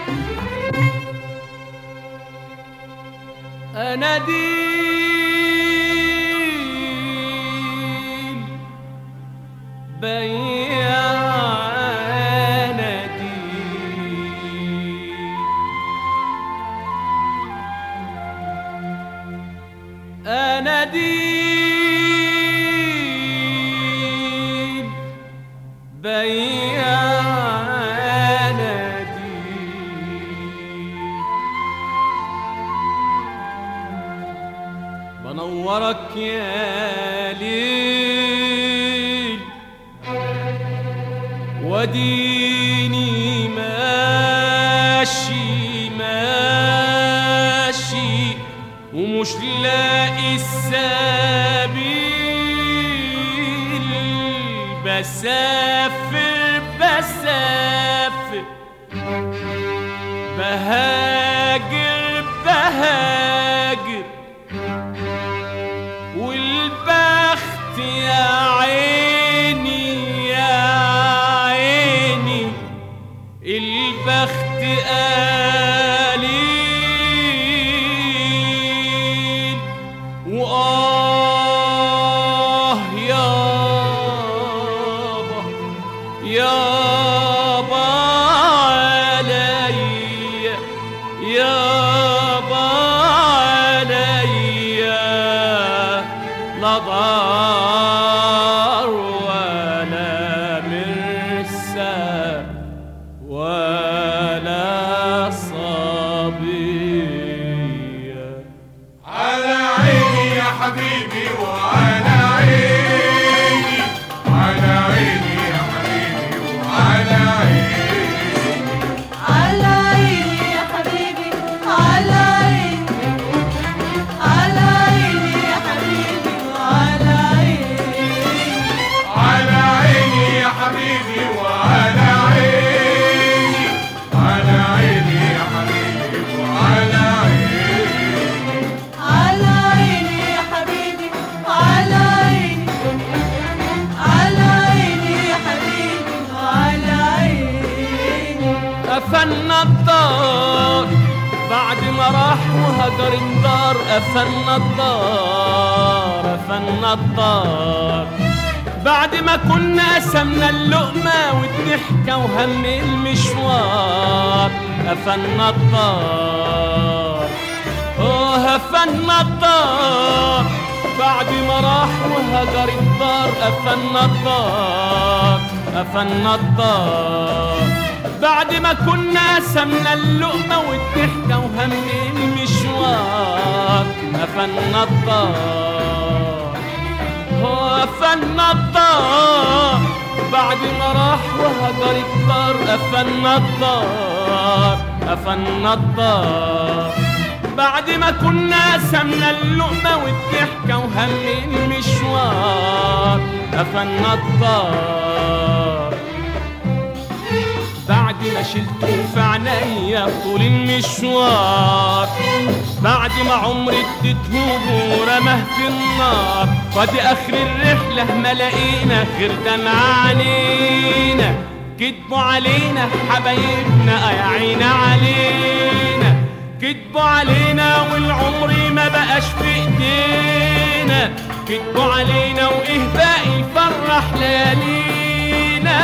أنا دين بيانا دين أنا دين بيانا دين بنورك يا ليل وديني ماشي ماشي ومش لاقي السبيل بسافر بسافر بهاجر بهاجر والبخت يا عيني يا عيني البخت قليل وآه يابا يابا عليا يابا عليا لا ضار ولا مرسى ولا صبية على عيني يا حبيبي وعلى عيني على عيني يا حبيبي وعلى عيني على عيني يا حبيبي على عيني على عيني يا حبيبي وعلى عيني على عيني يا حبيبي وعلى عيني على عيني يا حبيبي وعلى عيني على عيني يا حبيبي على عيني على عيني يا حبيبي وعلى عيني قفلنا الدار بعد ما راح وهجر الدار قفلنا الدار قفلنا الدار بعد ما كنا قسمنا اللقمة والضحكة وهم المشوار قفلنا الدار اه قفلنا الدار بعد ما راح وهجر الدار قفلنا الدار قفلنا الدار بعد ما كنا قسمنا اللقمة والضحكة وهم المشوار قفلنا الدار قفلنا الدار بعد ما راح وهجر الدار قفلنا الدار قفلنا الدار بعد ما كنا قسمنا اللقمة والضحكة وهم المشوار قفلنا الدار بعد ما شلته في عينيا طول المشوار بعد ما عمري اديته ورماه في النار وادي اخر الرحله ما لقينا غير دمع عينينا كدبوا علينا حبايبنا يا عين علينا كدبوا علينا والعمر ما بقاش في ايدينا كدبوا علينا وايه باقي يفرح ليالينا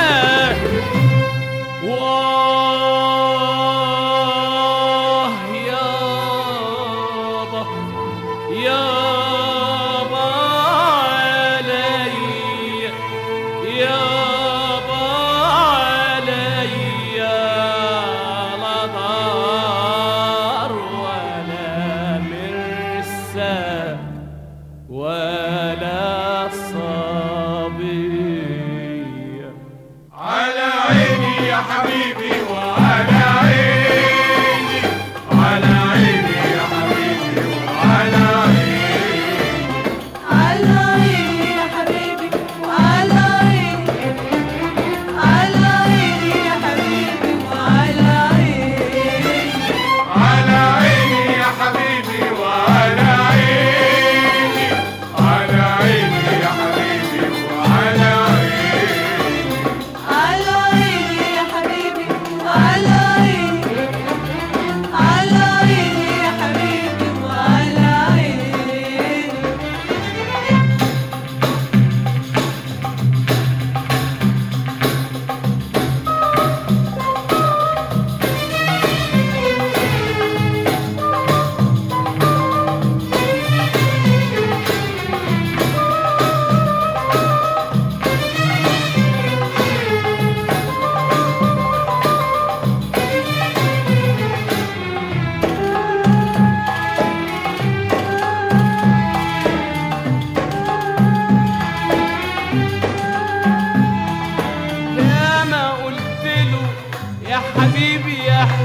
واه يابا يابا علي يابا علي لا دار ولا مرسى ولا صبي على عيني يا حبيبي وعلى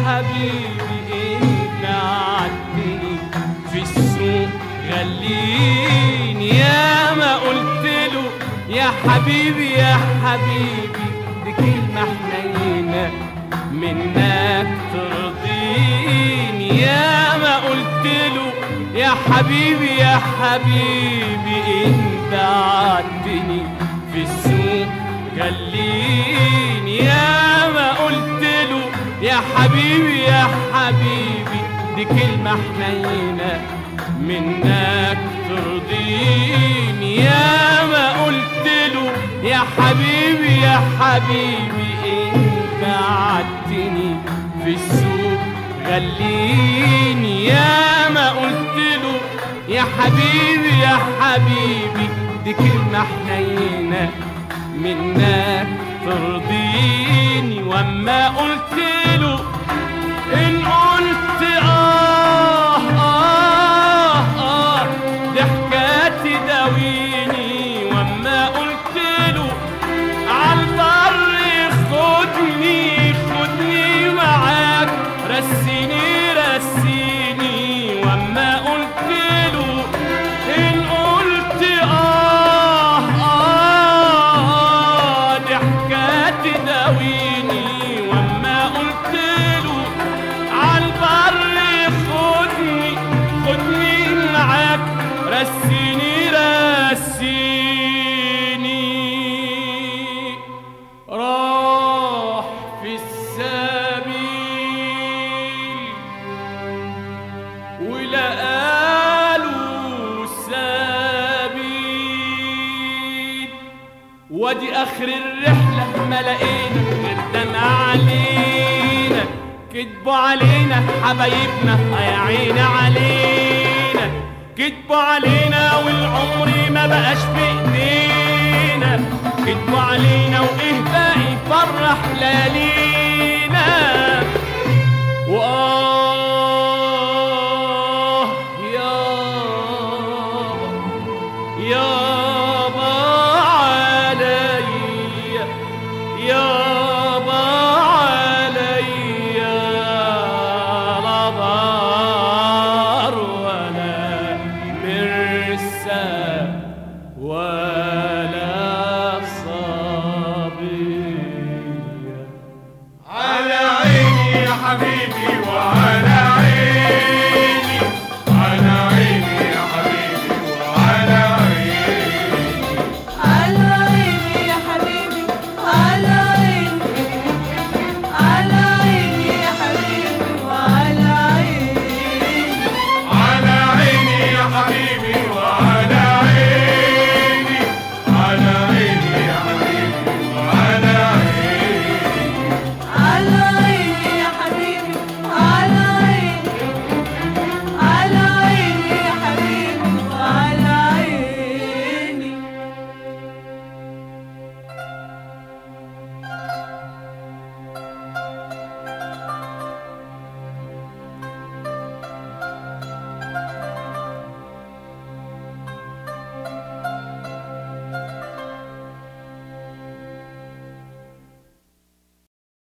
حبيبي انت عدتني في السوق غليني يا ما قلت له يا حبيبي يا حبيبي دي كلمة حنينة منك ترضيني يا ما قلت له يا حبيبي يا حبيبي انت عدتني في السوق خليني يا ما قلت له يا حبيبي يا حبيبي دي كلمة حنينة منك ترضيني يا ما قلت له يا حبيبي يا حبيبي انت عدتني في السوق خليني يا ما قلت له يا حبيبي يا حبيبي دي كلمة حنينة منك ترضيني واما قلت له ان قلت آه آه آه ضحكاتي داويني واما قلت له عالبر خدني خدني معاك رسيني رسيني واما قلت له ان قلت آه آه ضحكاتي داويني واما قلت له عالبر خدني خدني معاك رسيني رسيني راح في السبيل ولقاله سبيل وادي اخر الرحلة ما لقينا غير دمع علينا كدبوا علينا حبايبنا يا عيني علينا كدبوا علينا والعمر ما بقاش في ايدينا كدبوا علينا وايه باقي فرح ليالينا